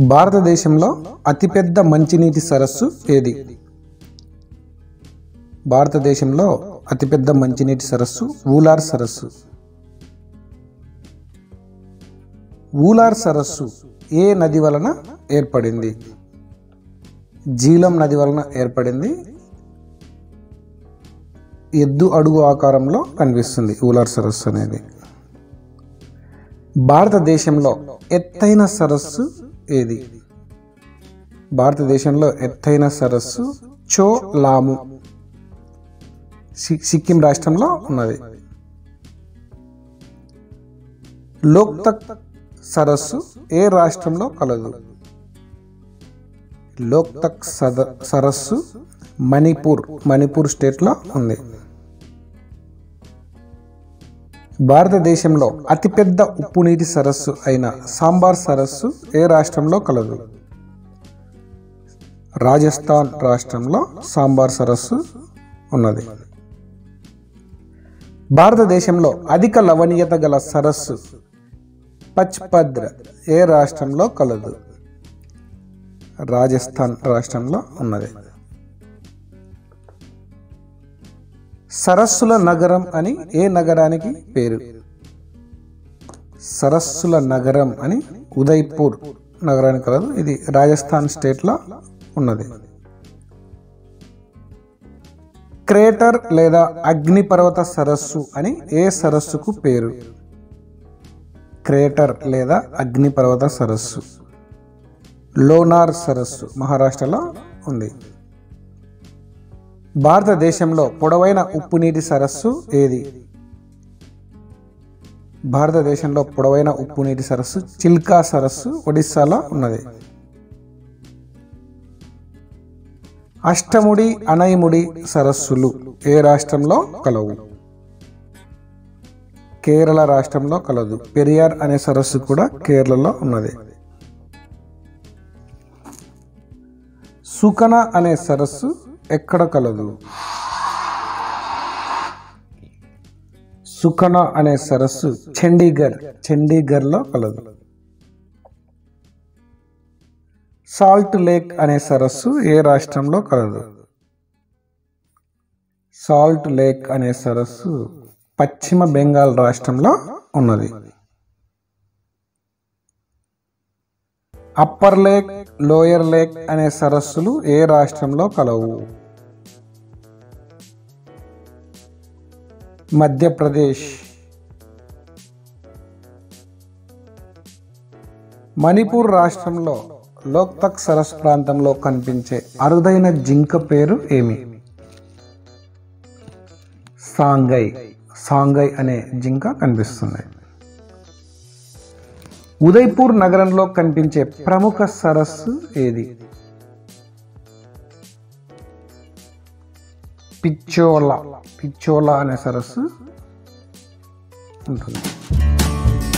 భారతదేశంలో అతిపెద్ద మంచినీటి సరస్సు ఏది భారతదేశంలో అతిపెద్ద మంచినీటి సరస్సు ఊలార్ సరస్సు ఊలార్ సరస్సు ఏ నది వలన ఏర్పడింది జీలం నది వలన ఏర్పడింది ఎద్దు అడుగు ఆకారంలో కనిపిస్తుంది ఊలార్ సరస్సు అనేది భారతదేశంలో ఎత్తైన సరస్సు ఏది భారతదేశంలో ఎత్తైన సరస్సు చో లాము సి- సిక్కిం రాష్ట్రంలో ఉన్నది లోక్తక్ సరస్సు ఏ రాష్ట్రంలో కలదు లోక్తక్ సద సరస్సు మణిపూర్ మణిపూర్ స్టేట్లో ఉంది భారతదేశంలో అతిపెద్ద ఉప్పు నీటి సరస్సు అయిన సాంబార్ సరస్సు ఏ రాష్ట్రంలో కలదు రాజస్థాన్ రాష్ట్రంలో సాంబార్ సరస్సు ఉన్నది భారతదేశంలో అధిక లవణీయత గల సరస్సు పచ్పద్ర ఏ రాష్ట్రంలో కలదు రాజస్థాన్ రాష్ట్రంలో ఉన్నది సరస్సుల నగరం అని ఏ నగరానికి పేరు సరస్సుల నగరం అని ఉదయ్పూర్ నగరానికి కలదు ఇది రాజస్థాన్ స్టేట్లో ఉన్నది క్రేటర్ లేదా అగ్నిపర్వత సరస్సు అని ఏ సరస్సుకు పేరు క్రేటర్ లేదా అగ్నిపర్వత సరస్సు లోనార్ సరస్సు మహారాష్ట్రలో ఉంది భారతదేశంలో పొడవైన ఉప్పు నీటి సరస్సు ఏది భారతదేశంలో పొడవైన ఉప్పు నీటి సరస్సు చిల్కా సరస్సు ఒడిస్సాలో ఉన్నది అష్టముడి అనైముడి సరస్సులు ఏ రాష్ట్రంలో కలవు కేరళ రాష్ట్రంలో కలదు పెరియార్ అనే సరస్సు కూడా కేరళలో ఉన్నది సుకన అనే సరస్సు ఎక్కడ కలదు సుకన అనే సరస్సు చండీగఢ్ చండీగఢ్లో కలదు సాల్ట్ లేక్ అనే సరస్సు ఏ రాష్ట్రంలో కలదు సాల్ట్ లేక్ అనే సరస్సు పశ్చిమ బెంగాల్ రాష్ట్రంలో ఉన్నది అప్పర్ లేక్ లోయర్ లేక్ అనే సరస్సులు ఏ రాష్ట్రంలో కలవు మధ్యప్రదేశ్ మణిపూర్ రాష్ట్రంలో లోక్తక్ సరస్సు ప్రాంతంలో కనిపించే అరుదైన జింక పేరు ఏమి సాంగై సాంగై అనే జింక కనిపిస్తుంది ఉదయ్పూర్ నగరంలో కనిపించే ప్రముఖ సరస్సు ఏది పిచ్చోలా పిచ్చోలా అనే సరస్సు ఉంటుంది